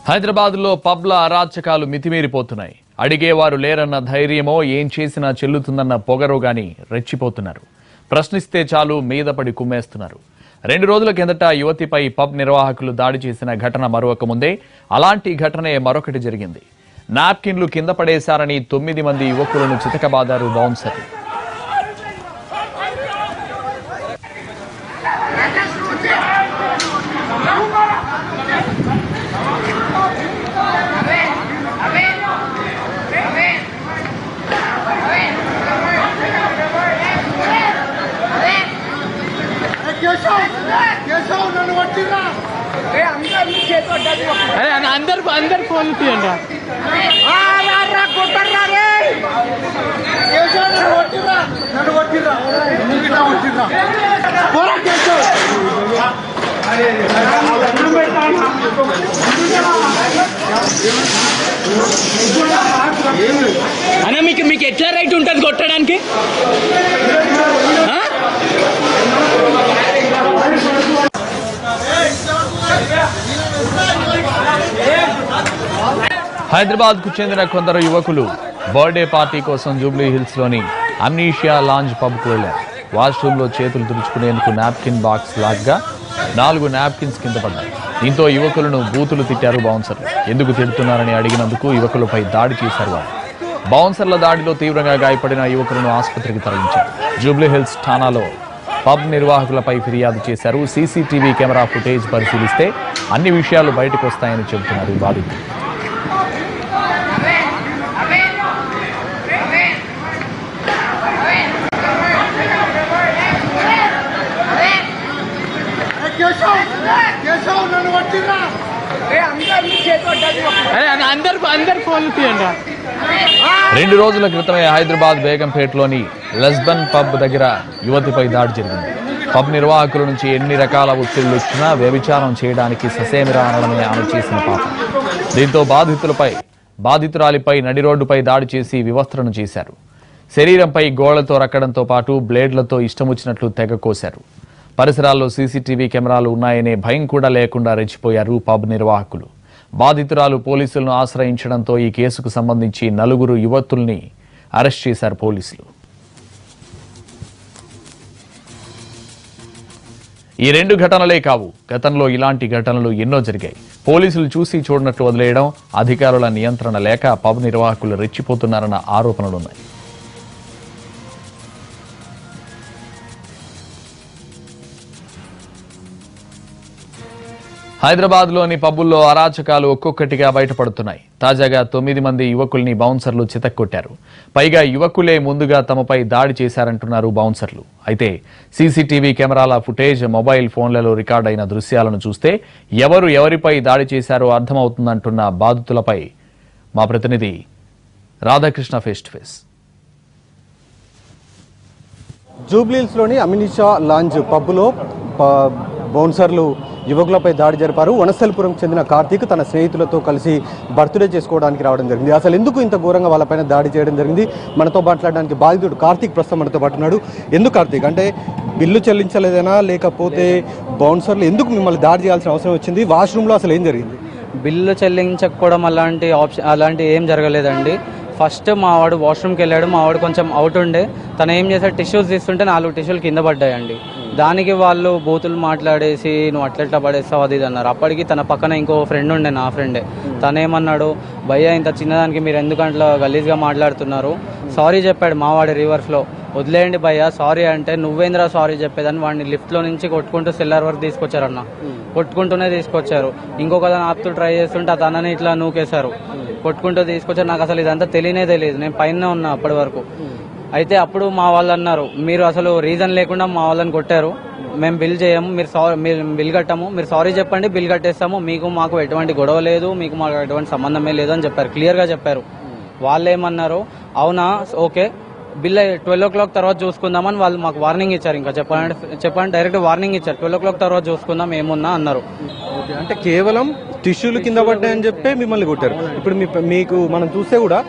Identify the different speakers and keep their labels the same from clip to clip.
Speaker 1: హైదరాబాద్లో పబ్ల అరాచకాలు మితిమీరిపోతున్నాయి అడిగేవారు లేరన్న ధైర్యమో ఏం చేసినా చెల్లుతుందన్న పొగరో గాని రెచ్చిపోతున్నారు ప్రశ్నిస్తే చాలు మీద పడి కుమ్మేస్తున్నారు రెండు రోజుల కిందట యువతిపై పబ్ నిర్వాహకులు దాడి చేసిన ఘటన మరొక ముందే అలాంటి ఘటనే మరొకటి జరిగింది నాప్కిన్లు కింద పడేశారని తొమ్మిది మంది యువకులను చితకబాదారు బౌన్సర్లు
Speaker 2: కేశవ్ కేశవ్ నన్ను పట్టిరా
Speaker 3: అరే అన్న, అందరు అందరు ఫోన్ తీయండి
Speaker 2: కేశవ్ నన్ను పట్టిరా నన్ను పట్టిరా ఎందుకు ఇట్లా పట్టిరా పోరా కేశవ్
Speaker 3: అన్న మీకు మీకు ఎట్లా రైట్ ఉంటుంది కొట్టడానికి ఆ?
Speaker 1: హైదరాబాద్ కు చెందిన కొందరు యువకులు బర్త్డే పార్టీ కోసం జూబ్లీ హిల్స్ లోని అమ్నీషియా లాంజ్ పబ్ కు వెళ్లారు వాష్రూమ్ లో చేతులు తుడుచుకునేందుకు నాప్కిన్ బాక్స్ లాగ్గా నాలుగు నాప్కిన్స్ కింద పడ్డాయి దీంతో యువకులను బూతులు తిట్టారు బౌన్సర్లు ఎందుకు తిడుతున్నారని అడిగినందుకు యువకులపై దాడి చేశారు వారు బౌన్సర్ల దాడిలో తీవ్రంగా గాయపడిన యువకులను ఆసుపత్రికి తరలించారు జూబ్లీ హిల్స్ ఠానాలో పబ్ నిర్వాహకులపై ఫిర్యాదు చేశారు సీసీటీవీ కెమెరా ఫుటేజ్ పరిశీలిస్తే అన్ని విషయాలు బయటకు వస్తాయని చెబుతున్నారు బాధితులు
Speaker 2: కేశవ్ కేశవ్ నన్ను పట్టిరా
Speaker 3: అరే అన్న, అందరు అందరు ఫోన్ తీయండి
Speaker 1: రెండు రోజుల క్రితమే హైదరాబాద్ బేగంపేటలోని లెస్బన్ పబ్ దగ్గర యువతిపై దాడి జరిగింది పబ్ నిర్వాహకుల నుంచి ఎన్ని రకాల ఒత్తిళ్లు వచ్చినా వ్యభిచారం చేయడానికి ససేమిరా అనడమే ఆమె చేసిన పాపం దీంతో బాధితులపై బాధితురాలిపై నడి రోడ్డుపై దాడి చేసి వివస్త్రను చేశారు శరీరంపై గోళ్లతో రక్కడంతో పాటు బ్లేడ్లతో ఇష్టమొచ్చినట్లు తెగ కోశారు పరిసరాల్లో సీసీటీవీ కెమెరాలు ఉన్నాయనే భయం కూడా లేకుండా రెచ్చిపోయారు పబ్ నిర్వాహకులు బాధితురాలు పోలీసులను ఆశ్రయించడంతో ఈ కేసుకు సంబంధించి నలుగురు యువతుల్ని అరెస్ట్ చేశారు పోలీసులు ఈ రెండు ఘటనలే కావు గతంలో ఇలాంటి ఘటనలు ఎన్నో జరిగాయి పోలీసులు చూసి చూడనట్లు వదిలేయడం అధికారుల నియంత్రణ లేక పబ్ నిర్వాహకులు రెచ్చిపోతున్నారన్న ఆరోపణలున్నాయి హైదరాబాద్ లోని పబ్బుల్లో అరాచకాలు ఒక్కొక్కటిగా బయటపడుతున్నాయి తాజాగా తొమ్మిది మంది యువకుల్ని బౌన్సర్లు చితక్కొట్టారు పైగా యువకులే ముందుగా తమపై దాడి చేశారంటున్నారు బౌన్సర్లు అయితే సీసీటీవీ కెమెరాల ఫుటేజ్ మొబైల్ ఫోన్లలో రికార్డైన దృశ్యాలను చూస్తే ఎవరు ఎవరిపై దాడి చేశారో అర్థమవుతుందంటున్న బాధితులపై మా ప్రతినిధి రాధాకృష్ణ ఫేస్ టు ఫేస్
Speaker 4: జూబ్లీహిల్స్లోని అమినిషా లాంజ్ పబ్లో ప- బౌన్సర్లు యువకులపై దాడి జరిపారు వనస్థలిపురం చెందిన కార్తీక్ తన స్నేహితులతో కలిసి బర్త్డే చేసుకోవడానికి రావడం జరిగింది అసలు ఎందుకు ఇంత ఘోరంగా వాళ్ళపైన దాడి చేయడం జరిగింది మనతో మాట్లాడడానికి బాధితుడు కార్తీక్ ప్రస్తుతం మనతో పాటు ఉన్నాడు ఎందుకు కార్తీక్ అంటే బిల్లు చెల్లించలేదనా లేకపోతే బౌన్సర్లు ఎందుకు మిమ్మల్ని దాడి చేయాల్సిన అవసరం వచ్చింది వాష్రూమ్లో అసలు ఏం జరిగింది
Speaker 5: బిల్లు చెల్లించకపోవడం అలాంటి ఆప్షన్ అలాంటి ఏం జరగలేదండి ఫస్ట్ మా వాడు వాష్రూమ్కి వెళ్ళాడు మా వాడు కొంచెం అవుట్ ఉండే తను ఏం చేశాడు టిష్యూస్ తీస్తుంటే నాలుగు టిష్యూలు కింద పడ్డాయండి దానికి వాళ్ళు బూతులు మాట్లాడేసి నువ్వు అట్లా ఎట్లా పడేస్తావు అది ఇది అన్నారు అప్పటికి తన పక్కన ఇంకో ఫ్రెండ్ ఉండే నా ఫ్రెండే తనేమన్నాడు భయ్య ఇంత చిన్నదానికి మీరు ఎందుకు అట్లా గలీజ్గా మాట్లాడుతున్నారు సారీ చెప్పాడు మా వాడి రివర్స్లో వదిలేయండి భయ్య సారీ అంటే నువ్వేంద్రా సారీ చెప్పేదని వాడిని లిఫ్ట్లో నుంచి కొట్టుకుంటూ సెల్లర్ వరకు తీసుకొచ్చారన్న కొట్టుకుంటూనే తీసుకొచ్చారు ఇంకొక దాన్ని ఆపుతూ ట్రై చేస్తుంటే ఆ తనని ఇట్లా నూకేశారు కొట్టుకుంటూ తీసుకొచ్చారు నాకు అసలు ఇదంతా తెలియనే తెలియదు నేను పైన ఉన్నా అప్పటి వరకు అయితే అప్పుడు మా వాళ్ళు అన్నారు మీరు అసలు రీజన్ లేకుండా మా వాళ్ళని కొట్టారు మేము బిల్ చేయము మీరు సారీ మీరు బిల్ కట్టము మీరు సారీ చెప్పండి బిల్ కట్టేస్తాము మీకు మాకు ఎటువంటి గొడవ లేదు మీకు మాకు ఎటువంటి సంబంధమే లేదు అని చెప్పారు క్లియర్గా చెప్పారు వాళ్ళు ఏమన్నారు అవునా okay bill twelve o'clock తర్వాత చూసుకుందామని వాళ్ళు మాకు వార్నింగ్ ఇచ్చారు ఇంకా చెప్పాలంటే చెప్పండి డైరెక్ట్ వార్నింగ్ ఇచ్చారు ట్వెల్వ్ ఓ క్లాక్ తర్వాత చూసుకుందాం ఏమున్నా అన్నారు
Speaker 4: ఓకే అంటే కేవలం టిష్యూలు కింద పడ్డాయని చెప్పే మిమ్మల్ని కొట్టారు ఇప్పుడు మీ మీకు మనం చూస్తే కూడా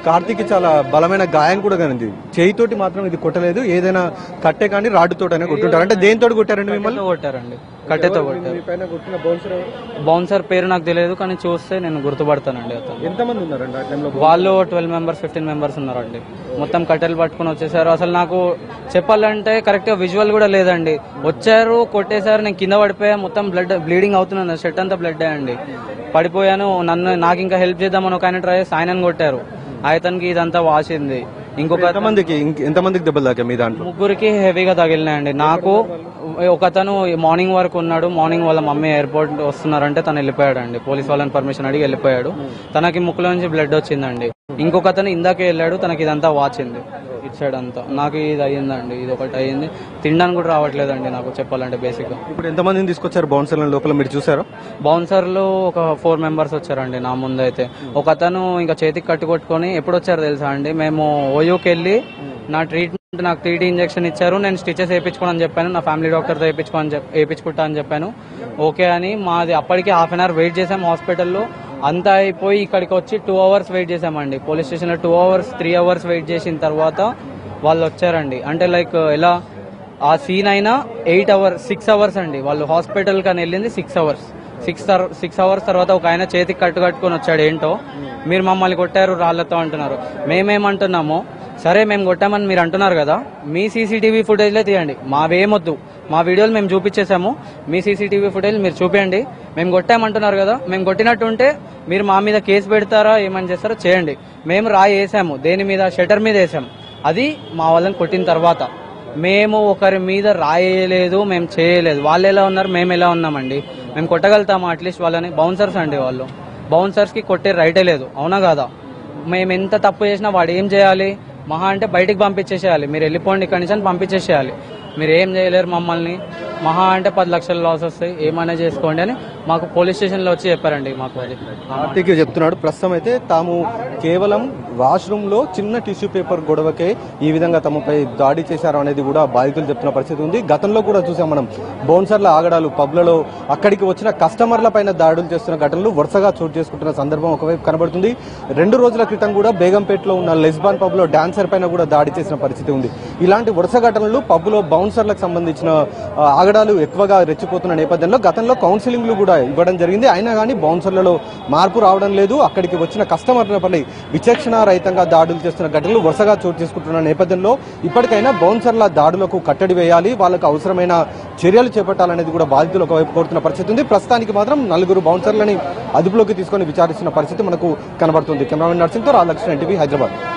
Speaker 4: కార్తీక్ చాలా బలమైన గాయం కూడా కనింది చేయితోటి మాత్రం ఇది కొట్టలేదు ఏదైనా కట్టే కానీ రాడ్డుతోటైనా కొట్టుంటారు అంటే దేనితో కొట్టారండి మిమ్మల్ని
Speaker 5: కట్టెతో కొట్టారండి కట్టెతో కొట్టారు
Speaker 4: మీ పైన కొట్టిన బౌన్సర్
Speaker 5: బౌన్సర్ పేరు నాకు తెలియదు కానీ చూస్తే నేను గుర్తుపడతానండి అతను
Speaker 4: ఎంతమంది ఉన్నారండి ఆ టైంలో
Speaker 5: వాళ్ళు ట్వెల్వ్ మెంబర్స్ ఫిఫ్టీన్ మెంబర్స్ ఉన్నారండి మొత్తం కట్టెలు పట్టుకొని వచ్చేసారు అసలు నాకు చెప్పాలంటే కరెక్ట్ గా విజువల్ కూడా లేదండి వచ్చారు కొట్టేశారు నేను కింద పడిపోయా మొత్తం బ్లడ్ బ్లీడింగ్ అవుతున్నాను షర్ట్ అంతా బ్లడ్ అండి పడిపోయాను నన్ను నాకు ఇంకా హెల్ప్ చేద్దామని ఒక ఆయన ట్రై చేసి ఆయనను కొట్టారు ఆయతనికి ఇదంతా వాసింది ఇంకొక
Speaker 4: ఎంతమందికి ఇంక- ఎంతమందికి దెబ్బలు తాకా మీ దాంట్లో
Speaker 5: ముగ్గురికి హెవీగా తగిలినాయండి నాకు ఒక అతను మార్నింగ్ వరకు ఉన్నాడు మార్నింగ్ వాళ్ళ మమ్మీ ఎయిర్పోర్ట్ వస్తున్నారంటే తను వెళ్ళిపోయాడండి పోలీస్ వాళ్ళని పర్మిషన్ అడిగి వెళ్ళిపోయాడు తనకి ముక్కులో నుంచి బ్లడ్ వచ్చిందండి ఇంకొక అతను ఇందాకే వెళ్ళాడు తనకి ఇదంతా వాచింది ఇటు సైడ్ అంతా నాకు ఇది అయ్యిందండి ఇది ఒకటి అయ్యింది తినడానికి కూడా రావట్లేదండి నాకు చెప్పాలంటే బేసిక్ గా
Speaker 4: ఇప్పుడు ఎంతమందిని తీసుకొచ్చారు బౌన్సర్ల లోపల మీరు చూసారా
Speaker 5: బౌన్సర్లు ఒక ఫోర్ మెంబర్స్ వచ్చారండి నా ముందు అయితే ఒక అతను ఇంకా చేతికి కట్టు కొట్టుకొని ఎప్పుడు వచ్చారు తెలుసా అండి మేము ఓయూకి వెళ్ళి నా ట్రీట్మెంట్ నాకు టీటీ ఇంజెక్షన్ ఇచ్చారు నేను స్టిచెస్ వేయించుకోనని చెప్పాను నా ఫ్యామిలీ డాక్టర్తో వేయించుకోని చెప్ వేయించుకుంటా అని చెప్పాను ఓకే అని మాది అప్పటికి హాఫ్ అన్ అవర్ వెయిట్ చేసాం హాస్పిటల్లో అంతా అయిపోయి ఇక్కడికి వచ్చి టూ అవర్స్ వెయిట్ చేసామండి పోలీస్ స్టేషన్లో two hours three hours wait చేసిన తర్వాత వాళ్ళు వచ్చారండి అంటే లైక్ ఎలా ఆ సీన్ అయినా ఎయిట్ అవర్స్ సిక్స్ అవర్స్ అండి వాళ్ళు హాస్పిటల్ కని వెళ్ళింది six hours six six hours తర్వాత ఒక ఆయన చేతికి కట్టు కట్టుకొని వచ్చాడు ఏంటో మీరు మమ్మల్ని కొట్టారు రాళ్లతో అంటున్నారు మేమేమంటున్నామో సరే మేము కొట్టామని మీరు అంటున్నారు కదా మీ సీసీటీవీ ఫుటేజ్లే తీయండి మావేమొద్దు మా వీడియోలు మేము చూపించేసాము మీ సీసీటీవీ ఫుటేజ్ మీరు చూపించండి మేము కొట్టామంటున్నారు కదా మేము కొట్టినట్టు ఉంటే మీరు మా మీద కేసు పెడతారా ఏమని చేస్తారో చేయండి మేము రాయి వేసాము దేని మీద షటర్ మీద వేసాము అది మా వాళ్ళని కొట్టిన తర్వాత మేము ఒకరి మీద రాయలేదు మేము చేయలేదు వాళ్ళు ఎలా ఉన్నారు మేము ఎలా ఉన్నామండి మేము కొట్టగలుగుతాము అట్లీస్ట్ వాళ్ళని బౌన్సర్స్ అండి వాళ్ళు బౌన్సర్స్ కి కొట్టే రైటే లేదు అవునా కాదా మేము ఎంత తప్పు చేసినా వాడు ఏం చేయాలి మహా అంటే బయటికి పంపించేసేయాలి మీరు వెళ్ళిపోండి ఇక్కడి నుంచి అని పంపించేసేయాలి మీరు ఏం చేయలేరు మమ్మల్ని మహా అంటే పది లక్షల లాస్ వస్తాయి ఏమైనా చేసుకోండి అని మాకు పోలీస్ స్టేషన్లో వచ్చి చెప్పారండి మాకు అది
Speaker 4: కార్తీక్ చెప్తున్నాడు ప్రస్తుతం అయితే తాము కేవలం వాష్రూమ్ లో చిన్న టిష్యూ పేపర్ గొడవకే ఈ విధంగా తమపై దాడి చేశారు అనేది కూడా బాధితులు చెప్తున్న పరిస్థితి ఉంది గతంలో కూడా చూసాం మనం బౌన్సర్ల ఆగడాలు పబ్లలో అక్కడికి వచ్చిన కస్టమర్ల పైన దాడులు చేస్తున్న ఘటనలు వరుసగా చోటు చేసుకుంటున్న సందర్భం ఒకవైపు కనబడుతుంది రెండు రోజుల క్రితం కూడా బేగంపేటలో ఉన్న లెస్బాన్ పబ్ లో డాన్సర్ పైన కూడా దాడి చేసిన పరిస్థితి ఉంది ఇలాంటి వరుస ఘటనలు పబ్లో బౌన్సర్లకు సంబంధించిన ఆ, ఆగడాలు ఎక్కువగా రెచ్చిపోతున్న నేపథ్యంలో గతంలో కౌన్సిలింగ్లు కూడా ఇవ్వడం జరిగింది అయినా కానీ బౌన్సర్లలో మార్పు రావడం లేదు అక్కడికి వచ్చిన కస్టమర్లపై విచక్షణ రహితంగా దాడులు చేస్తున్న ఘటనలు వరుసగా చోటు చేసుకుంటున్న నేపథ్యంలో ఇప్పటికైనా బౌన్సర్ల దాడులకు కట్టడి వేయాలి వాళ్ళకు అవసరమైన చర్యలు చేపట్టాలనేది కూడా బాధితులు ఒకవైపు కోరుతున్న పరిస్థితి ఉంది ప్రస్తుతానికి మాత్రం నలుగురు బౌన్సర్లని అదుపులోకి తీసుకొని విచారిస్తున్న పరిస్థితి మనకు కనబడుతుంది కెమెరామెన్ నర్సింగ్తో రాధాకృష్ణ ఎన్టీవీ హైదరాబాద్